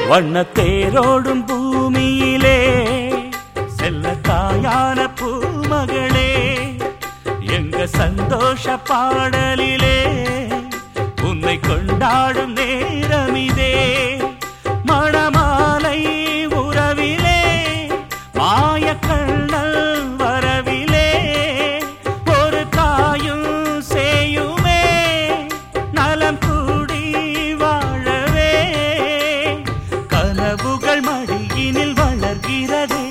வண்ணத்தேரோடும் பூமியிலே செல்ல தாயான பூமகளே எங்க சந்தோஷ பாடலிலே உன்னை கொண்டாடும் நேரமிதே மணமாலை உறவிலே மாயக்கண்ணல் வரவிலே ஒரு தாயும் செய்யுமே நலம் கூடி வாழவே கனவுகள் மடியினில் வளர்கிறதே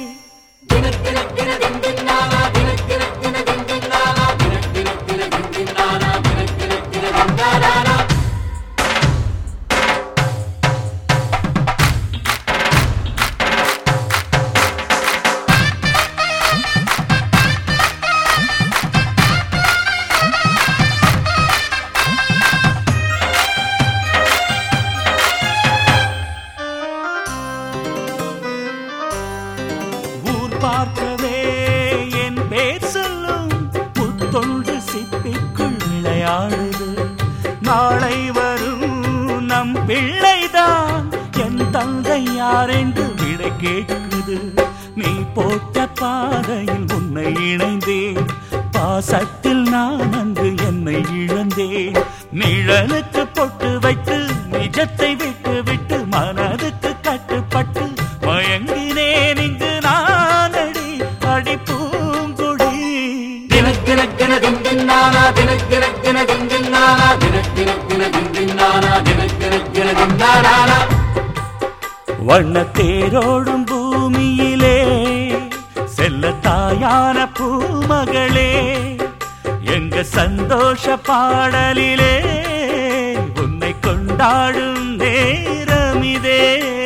ஊர் பார்க்கவே என் பேர் சொல்லும் புத்தொன்று சிப்பிக்குள் விளையாடுது நாளை வரும் நம் பிள்ளைதான் என் தந்தை யார் என்று விடை கேட்குது நீ போட்ட பாதையில் உன்னை இணைந்தேன் பாசத்தில் நான் அங்கு என்னை இழந்தேன் நிழலுக்கு பொட்டு வைத்து நிஜத்தை விட்டு விட்டு மனதுக்கு கட்டுப்பட்டு மயங்கினேன் இங்கு நான் அடி அடி பூங்குடி தினக்கினக்கின திந்தின்னானா தினக்கினக்கின திந்தின்னானா தினக்கினக்கின திந்தின்னானா தினக்கினக்கின தின்னானா வண்ணத்தேரோடும் பூமியிலே செல்ல தாயான பூமகளே எங்க சந்தோஷ பாடலிலே உன்னை கொண்டாடும் நேரமிதே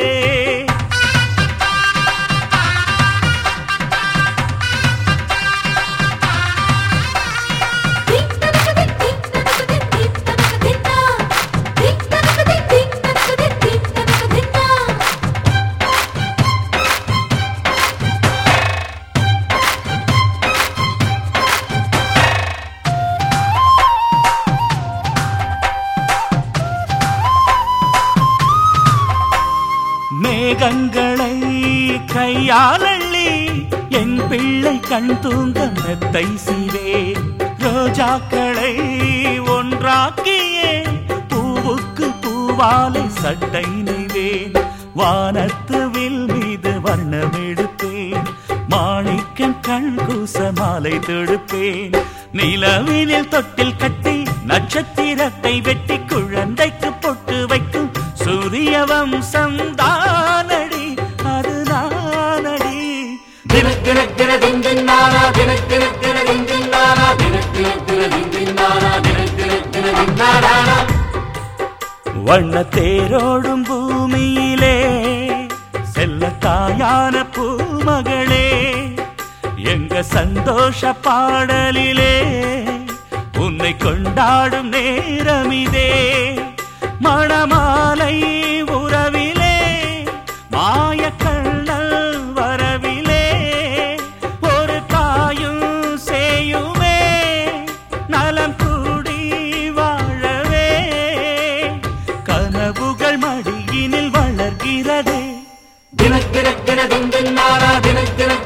மேகங்களை கையால் அள்ளி என் பிள்ளை கண் தூங்க மெத்தை சீவே ரோஜாக்களை ஒன்றாக்கியே பூவுக்கு பூவாலை சட்டை நெய்வேன் வானத்து வில் மீது வர்ணம் எடுப்பேன் மாணிக்கம் கண் கூச மாலை தொடுப்பேன் நிலவினில் தொட்டில் கட்டி நட்சத்திரத்தை வெட்டி குழந்தைக்கு பொட்டு வைக்கும் சூரிய வம்சம் தானடி அது நானடி தினக்கினக்கின திந்தின்னானா தினக்கினக்கின திந்தின்னானா தினக்கினக்கின திந்தின்னானா தினக்கினக்கின தின்னானா வண்ணத்தேரோடும் பூமியிலே செல்ல தாயான பூமகளே எங்க சந்தோஷ பாடலிலே உன்னை கொண்டாடும் நேரமிதே மணமாலை உறவிலே மாயக்கண்ணல் வரவிலே ஒரு தாயும் செய்யுமே நலம் கூடி வாழவே கனவுகள் மடியினில் வளர்கிறதே தினக்கினக்கின திந்தின்னானா தினக்கினக்கின